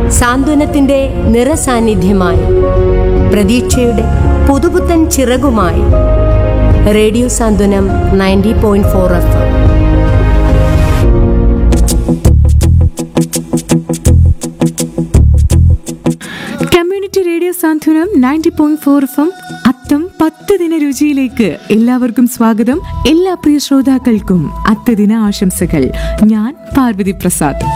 സാന്ത്വനത്തിന്റെ നിറസാന്നിധ്യമായി പ്രതീക്ഷയുടെ പുതുപുത്തൻ ചിറകുമായി radio Santhwanam ninety point four F community radio Santhwanam ninety point four F M അത്തം പത്ത് ദിന രുചിയിലേക്ക് എല്ലാവർക്കും സ്വാഗതം എല്ലാ പ്രിയ ശ്രോതാക്കൾക്കും അത്തദിന ആശംസകൾ ഞാൻ പാർവതി പ്രസാദ്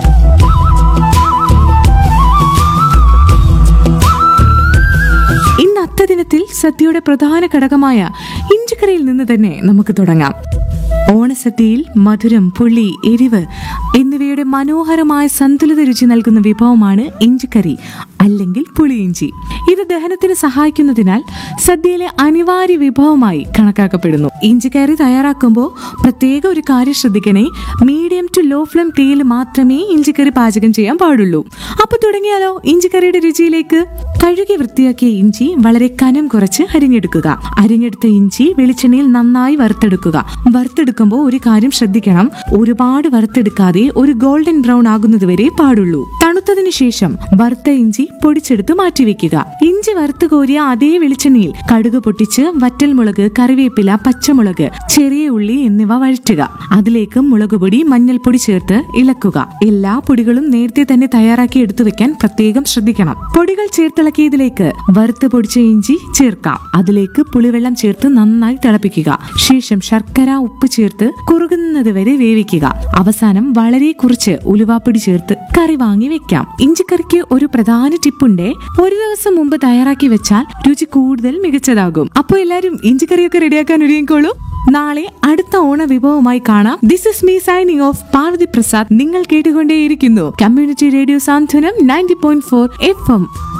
ഇന്ന് അത്തദിനത്തിൽ സദ്യയുടെ പ്രധാന ഘടകമായ ഇഞ്ചിക്കറിയിൽ നിന്ന് തന്നെ നമുക്ക് തുടങ്ങാം ഓണസദ്യയിൽ മധുരം പുളി എരിവ് എന്നിവയുടെ മനോഹരമായ സന്തുലിത രുചി നൽകുന്ന വിഭവമാണ് ഇഞ്ചിക്കറി അല്ലെങ്കിൽ പുളിയിഞ്ചി ഇത് ദഹനത്തിന് സഹായിക്കുന്നതിനാൽ സദ്യയിലെ അനിവാര്യ വിഭവമായി കണക്കാക്കപ്പെടുന്നു ഇഞ്ചിക്കറി തയ്യാറാക്കുമ്പോൾ പ്രത്യേക ഒരു കാര്യം ശ്രദ്ധിക്കണേ മീഡിയം ടു ലോ ഫ്ലെയിം തീയിൽ മാത്രമേ ഇഞ്ചിക്കറി പാചകം ചെയ്യാൻ പാടുള്ളൂ അപ്പൊ തുടങ്ങിയാലോ ഇഞ്ചിക്കറിയുടെ രുചിയിലേക്ക് കഴുകി വൃത്തിയാക്കിയ ഇഞ്ചി വളരെ കനം കുറച്ച് അരിഞ്ഞെടുക്കുക അരിഞ്ഞെടുത്ത ഇഞ്ചി വെളിച്ചെണ്ണയിൽ നന്നായി വറുത്തെടുക്കുക വറുത്തെടുക്കുമ്പോൾ ഒരു കാര്യം ശ്രദ്ധിക്കണം ഒരുപാട് വറുത്തെടുക്കാതെ ഒരു ഗോൾഡൻ ബ്രൗൺ ആകുന്നത് വരെ പാടുള്ളൂ തണുത്തതിനു ശേഷം വറുത്ത ഇഞ്ചി പൊടിച്ചെടുത്ത് മാറ്റിവെക്കുക ഇഞ്ചി വറുത്ത് കോരിയ അതേ വെളിച്ചെണ്ണയിൽ കടുക് പൊട്ടിച്ച് വറ്റൽമുളക് കറിവേപ്പില പച്ചമുളക് ചെറിയ ഉള്ളി എന്നിവ വഴറ്റുക അതിലേക്ക് മുളക് പൊടി മഞ്ഞൾപ്പൊടി ചേർത്ത് ഇളക്കുക എല്ലാ പൊടികളും നേരത്തെ തന്നെ തയ്യാറാക്കി എടുത്തു വെക്കാൻ പ്രത്യേകം ശ്രദ്ധിക്കണം പൊടികൾ ചേർത്തിളക്കിയതിലേക്ക് വറുത്ത് പൊടിച്ച ഇഞ്ചി ചേർക്കാം അതിലേക്ക് പുളിവെള്ളം ചേർത്ത് നന്നായി തിളപ്പിക്കുക ശേഷം ശർക്കര ഉപ്പ് ചേർത്ത് കുറുകുന്നത് വരെ വേവിക്കുക അവസാനം വളരെ കുറച്ച് ഉലുവാപ്പൊടി ചേർത്ത് കറി വാങ്ങി വെക്കാം ഇഞ്ചിക്കറിക്ക് ഒരു പ്രധാന ടിപ്പുണ്ട് ഒരു ദിവസം മുമ്പ് തയ്യാറാക്കി വെച്ചാൽ രുചി കൂടുതൽ മികച്ചതാകും അപ്പോൾ എല്ലാരും ഇഞ്ചിക്കറിയൊക്കെ റെഡിയാക്കാൻ ഒരുങ്ങിക്കോളൂ നാളെ അടുത്ത ഓണ വിഭവമായി കാണാം this is me signing off Parvathy Prasad നിങ്ങൾ കേട്ടുകൊണ്ടേയിരിക്കുന്നു community radio Santhwanam ninety point four F M